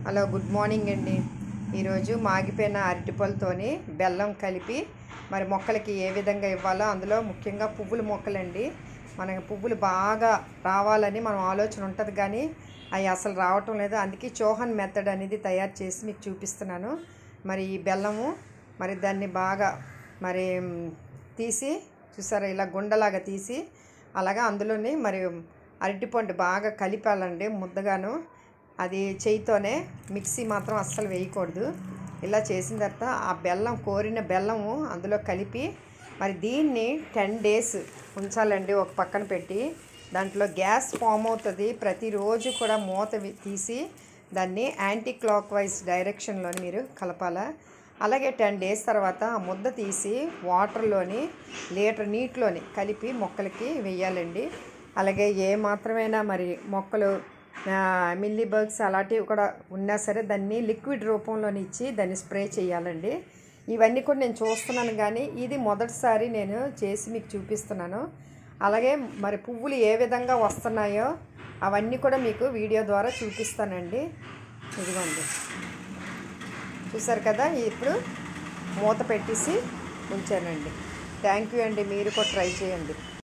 hello good morning అండి ఈరోజు మాగిపోయిన అరటిపళ్ళతోని బెల్లం కలిపి మరి మొక్కలకి ఏ విధంగా ఇవ్వాలో అందులో ముఖ్యంగా పువ్వుల మొక్కలండి మనకి పువ్వులు బాగా రావాలని మనం ఆలోచన ఉంటుంది కానీ అవి అసలు రావటం లేదు అందుకే చోహన్ మెథడ్ అనేది తయారు చేసి మీకు చూపిస్తున్నాను మరి ఈ బెల్లము మరి దాన్ని బాగా మరి మ్, తీసి చూసారా ఇలా గుండలాగా తీసి అలాగా అందులోని మరి అరటిపండు బాగా కలిపాలండి ముద్దగాను అది చేయితోనే మిక్సీ మాత్రం అస్సలు వేయకూడదు ఇలా చేసిన తర్వాత ఆ బెల్లం కోరిన బెల్లము అందులో కలిపి మరి దీన్ని టెన్ డేస్ ఉంచాలండి ఒక పక్కన పెట్టి దాంట్లో గ్యాస్ ఫామ్ అవుతుంది ప్రతిరోజు కూడా మూత వి- తీసి దాన్ని యాంటీ క్లాక్ వైజ్ డైరెక్షన్లో మీరు కలపాలా అలాగే టెన్ డేస్ తర్వాత ఆ ముద్ద తీసి వాటర్లోని లీటర్ నీటిలోని కలిపి మొక్కలకి వేయాలండి అలాగే ఏ మాత్రమైనా మరి మొక్కలు మిల్లీ బర్గ్స్ అలాంటివి కూడా ఉన్నా సరే దాన్ని లిక్విడ్ రూపంలోని ఇచ్చి దాన్ని స్ప్రే చేయాలండి ఇవన్నీ కూడా నేను చూస్తున్నాను కానీ ఇది మొదటిసారి నేను చేసి మీకు చూపిస్తున్నాను అలాగే మరి పువ్వులు ఏ విధంగా వస్తున్నాయో అవన్నీ కూడా మీకు వీడియో ద్వారా చూపిస్తానండి ఇదిగోండి చూసారు కదా ఇప్పుడు మూత పెట్టేసి ఉంచానండి థ్యాంక్ యూ అండి మీరు కూడా ట్రై చేయండి